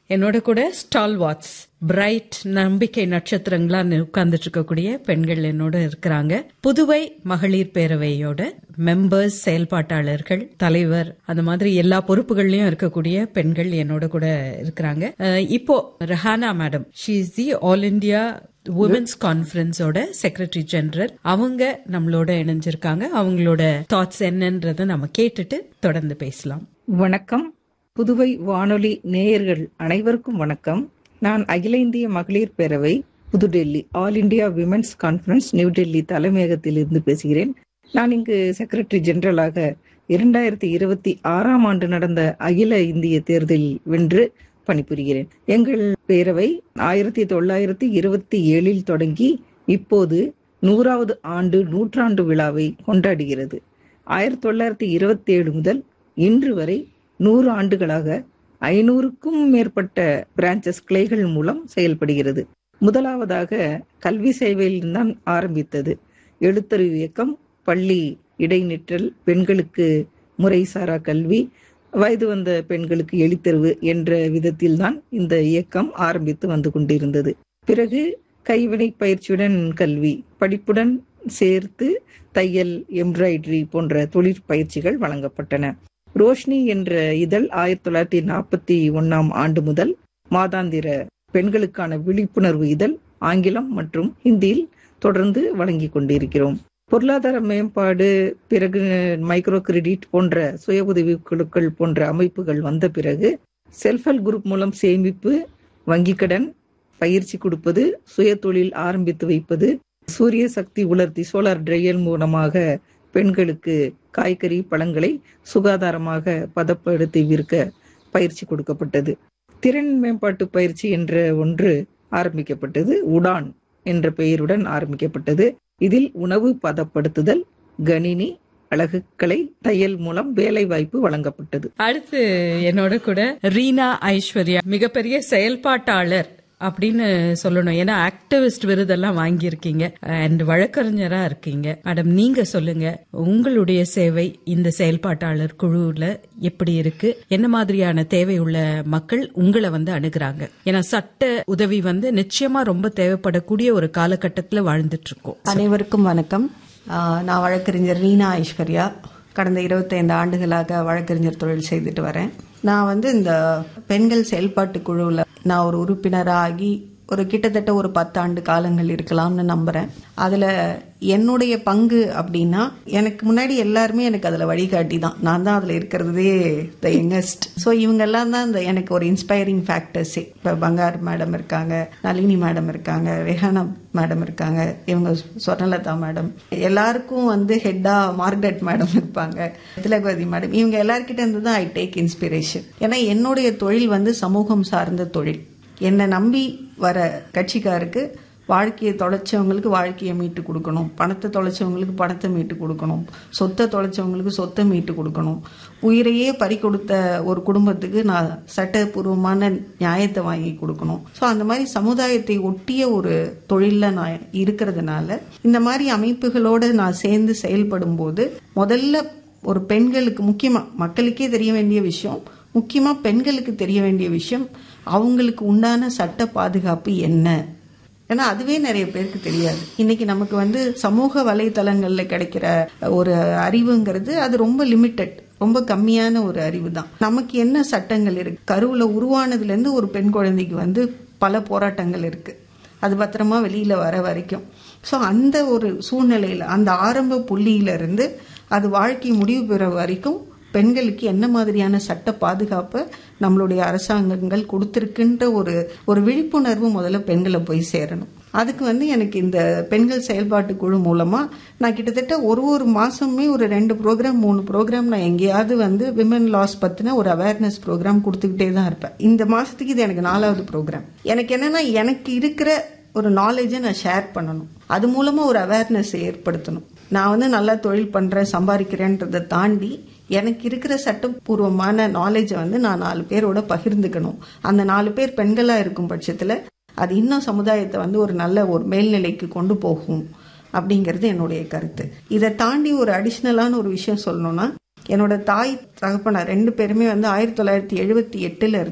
என்னோட கூட stall watts bright நம்பிக்கை நட்சத்திரங்களா உட்கார்ந்துட்டு இருக்கக்கூடிய பெண்கள் என்னோட இருக்கிறாங்க புதுவை மகளிர் பேரவையோட மெம்பர்ஸ் செயல்பாட்டாளர்கள் தலைவர் அந்த மாதிரி எல்லா பொறுப்புகள்லயும் இருக்கக்கூடிய பெண்கள் என்னோட கூட இருக்கிறாங்க அஹ், இப்போ Rehana madam she is the all India women's கான்ஃபரன்ஸோட செக்ரட்டரி ஜெனரல் அவங்க நம்மளோட இணைஞ்சிருக்காங்க அவங்களோட தாட்ஸ் என்னன்றதை நம்ம கேட்டுட்டு தொடர்ந்து பேசலாம் வணக்கம் புதுவை வானொலி நேயர்கள் அனைவருக்கும் வணக்கம் நான் அகில இந்திய மகளிர் பேரவை Pudhu Delhi all India women's conference New Delhi தலைமையகத்தில் இருந்து பேசுகிறேன் நான் இங்கு செக்ரட்டரி ஜெனரலாக இரண்டாயிரத்தி இருபத்தி ஆறாம் ஆண்டு நடந்த அகில இந்திய தேர்தலில் வென்று பணிபுரிகிறேன் எங்கள் பேரவை ஆயிரத்தி தொள்ளாயிரத்தி இருபத்தி ஏழில் தொடங்கி இப்போது நூறாவது ஆண்டு நூற்றாண்டு விழாவை கொண்டாடுகிறது ஆயிரத்தி தொள்ளாயிரத்தி இருபத்தி ஏழு முதல் இன்று வரை நூறு ஆண்டுகளாக ஐநூறுக்கும் மேற்பட்ட பிரான்ச்சஸ் கிளைகள் மூலம் செயல்படுகிறது முதலாவதாக கல்வி சேவையில் தான் ஆரம்பித்தது எழுத்தறிவு இயக்கம் பள்ளி இடைநிற்றல் பெண்களுக்கு முறைசாரா கல்வி வயது வந்த பெண்களுக்கு எழுத்தறிவு என்ற விதத்தில் தான் இந்த இயக்கம் ஆரம்பித்து வந்து கொண்டிருந்தது பிறகு கைவினை பயிற்சியுடன் கல்வி படிப்புடன் சேர்த்து தையல் எம்ப்ராய்டரி போன்ற தொழிற்பயிற்சிகள் வழங்கப்பட்டன ரோஷினி என்ற இதழ் ஆயிரத்தி தொள்ளாயிரத்தி நாற்பத்தி ஒன்னாம் ஆண்டு முதல் மாதாந்திர பெண்களுக்கான விழிப்புணர்வு இதழ் ஆங்கிலம் மற்றும் ஹிந்தியில் தொடர்ந்து வழங்கி கொண்டிருக்கிறோம் பொருளாதார மேம்பாடு பிறகு மைக்ரோ கிரெடிட் போன்ற சுய உதவி குழுக்கள் போன்ற அமைப்புகள் வந்த பிறகு செல்ஃப் ஹெல்ப் குரூப் மூலம் சேமிப்பு வங்கிக் கடன் பயிற்சி கொடுப்பது சுய தொழில் ஆரம்பித்து வைப்பது சூரிய சக்தி உலர்த்தி சோலார் ட்ரையல் மூலமாக பெண்களுக்கு காய்கறி பழங்களை சுகாதாரமாக பதப்படுத்தி விற்க பயிற்சி கொடுக்கப்பட்டது திறன் மேம்பாட்டு பயிற்சி என்ற ஒன்று ஆரம்பிக்கப்பட்டது உடான் என்ற பெயருடன் ஆரம்பிக்கப்பட்டது இதில் உணவு பதப்படுத்துதல் கணினி அழகுக்கலை தையல் மூலம் வேலை வாய்ப்பு வழங்கப்பட்டது அடுத்து என்னோட கூட ரீனா ஐஸ்வர்யா மிகப்பெரிய செயல்பாட்டாளர் அப்படின்னு சொல்லணும் ஏன்னா ஆக்டிவிஸ்ட் விருதெல்லாம் வாங்கியிருக்கீங்க அண்ட் வழக்கறிஞரா இருக்கீங்க மேடம் நீங்க சொல்லுங்க உங்களுடைய சேவை இந்த செயல்பாட்டாளர் குழுல எப்படி இருக்கு என்ன மாதிரியான தேவை உள்ள மக்கள் உங்களை வந்து அணுகுறாங்க ஏன்னா சட்ட உதவி வந்து நிச்சயமா ரொம்ப தேவைப்படக்கூடிய ஒரு காலகட்டத்துல வாழ்ந்துட்டு இருக்கோம் அனைவருக்கும் வணக்கம் ஆஹ் நான் வழக்கறிஞர் ரீனா ஐஸ்வர்யா கடந்த 25 ஆண்டுகளாக வழக்கறிஞர் தொழில் செய்துட்டு வரேன் நான் வந்து இந்த பெண்கள் செயல்பாட்டு குழுவில் நான் ஒரு உறுப்பினராகி ஒரு கிட்டத்தட்ட ஒரு பத்தாண்டு காலங்கள் இருக்கலாம்னு நம்புறேன் அதுல என்னுடைய பங்கு அப்படின்னா எனக்கு முன்னாடி எல்லாருமே எனக்கு அதுல வழிகாட்டி தான் நான் தான் அதுல இருக்கிறதே த யங்கஸ்ட் ஸோ இவங்கெல்லாம் தான் இந்த எனக்கு ஒரு இன்ஸ்பைரிங் ஃபேக்டர்ஸே இப்போ பங்கார் மேடம் இருக்காங்க நளினி மேடம் இருக்காங்க ரெஹானா மேடம் இருக்காங்க இவங்க சொர்ணலதா மேடம் எல்லாருக்கும் வந்து ஹெட்டா மார்கரெட் மேடம் இருப்பாங்க திலகவதி மேடம் இவங்க எல்லார்கிட்ட இருந்து தான் ஐ டேக் இன்ஸ்பிரேஷன் ஏன்னா என்னுடைய தொழில் வந்து சமூகம் சார்ந்த தொழில் என்னை நம்பி வர கட்சிக்காருக்கு வாழ்க்கையை தொலைச்சவங்களுக்கு வாழ்க்கையை மீட்டு கொடுக்கணும் பணத்தை தொலைச்சவங்களுக்கு பணத்தை மீட்டு கொடுக்கணும் சொத்தை தொலைச்சவங்களுக்கு சொத்தை மீட்டு கொடுக்கணும் உயிரையே பறி கொடுத்த ஒரு குடும்பத்துக்கு நான் சட்டபூர்வமான நியாயத்தை வாங்கி கொடுக்கணும் ஸோ அந்த மாதிரி சமுதாயத்தை ஒட்டிய ஒரு தொழிலில் நான் இருக்கிறதுனால இந்த மாதிரி அமைப்புகளோடு நான் சேர்ந்து செயல்படும் போது முதல்ல ஒரு பெண்களுக்கு முக்கியமாக மக்களுக்கே தெரிய வேண்டிய விஷயம் முக்கியமாக பெண்களுக்கு தெரிய வேண்டிய விஷயம் அவங்களுக்கு உண்டான சட்ட பாதுகாப்பு என்ன ஏன்னா அதுவே நிறைய பேருக்கு தெரியாது இன்னைக்கு நமக்கு வந்து சமூக வலைதளங்கள்ல கிடைக்கிற ஒரு அறிவுங்கிறது அது ரொம்ப லிமிட்டட் ரொம்ப கம்மியான ஒரு அறிவு தான் நமக்கு என்ன சட்டங்கள் இருக்கு கருவுல உருவானதுல இருந்து ஒரு பெண் குழந்தைக்கு வந்து பல போராட்டங்கள் இருக்கு அது பத்திரமா வெளியில வர வரைக்கும் ஸோ அந்த ஒரு சூழ்நிலையில அந்த ஆரம்ப புள்ளியில இருந்து அது வாழ்க்கை முடிவு பெற வரைக்கும் பெண்களுக்கு என்ன மாதிரியான சட்ட பாதுகாப்பை நம்மளுடைய அரசாங்கங்கள் கொடுத்திருக்குன்ற ஒரு ஒரு விழிப்புணர்வு முதல்ல பெண்களை போய் சேரணும் அதுக்கு வந்து எனக்கு இந்த பெண்கள் செயல்பாட்டு குழு மூலமா நான் கிட்டத்தட்ட ஒரு ஒரு மாசமே ஒரு ரெண்டு ப்ரோக்ராம் மூணு ப்ரோக்ராம் நான் எங்கேயாவது வந்து விமன் லாஸ் பத்தின ஒரு அவேர்னஸ் ப்ரோக்ராம் கொடுத்துக்கிட்டே தான் இருப்பேன் இந்த மாசத்துக்கு இது எனக்கு நாலாவது ப்ரோக்ராம் எனக்கு என்னன்னா எனக்கு இருக்கிற ஒரு நாலேஜை நான் ஷேர் பண்ணணும் அது மூலமா ஒரு அவேர்னஸ் ஏற்படுத்தணும் நான் வந்து நல்லா தொழில் பண்றேன் சம்பாதிக்கிறேன்றதை தாண்டி எனக்கு இருக்கிற சட்டப்பூர்வமான நாலேஜை வந்து நான் நாலு பேரோட பகிர்ந்துக்கணும் அந்த நாலு பேர் பெண்களா இருக்கும் பட்சத்துல அது இன்னும் சமுதாயத்தை வந்து ஒரு நல்ல ஒரு மேல்நிலைக்கு கொண்டு போகும் அப்படிங்கிறது என்னுடைய கருத்து இதை தாண்டி ஒரு அடிஷ்னலான ஒரு விஷயம் சொல்லணும்னா என்னோட தாய் தகப்பனார் ரெண்டு பேருமே வந்து ஆயிரத்தி தொள்ளாயிரத்தி எழுபத்தி எட்டுல